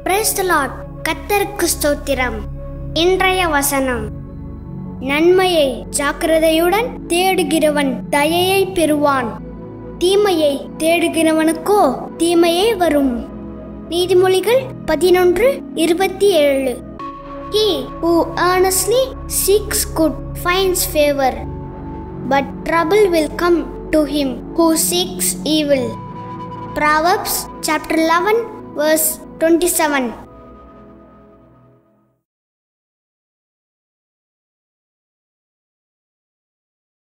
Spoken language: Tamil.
பிரைஸ் லார்ட் கத்தருக்கு ஸ்தோத்திரம் இன்றைய வசனம் நன்மையை ஜாக்கிரதையுடன் தேடுகிறவன் தயையை பெறுவான் தீமையை தேடுகிறவனுக்கோ தீமையே வரும் நீதிமொழிகள் பதினொன்று இருபத்தி ஏழு He who earnestly seeks good finds favor, but trouble will come to him who seeks evil. Proverbs chapter 11 verse 27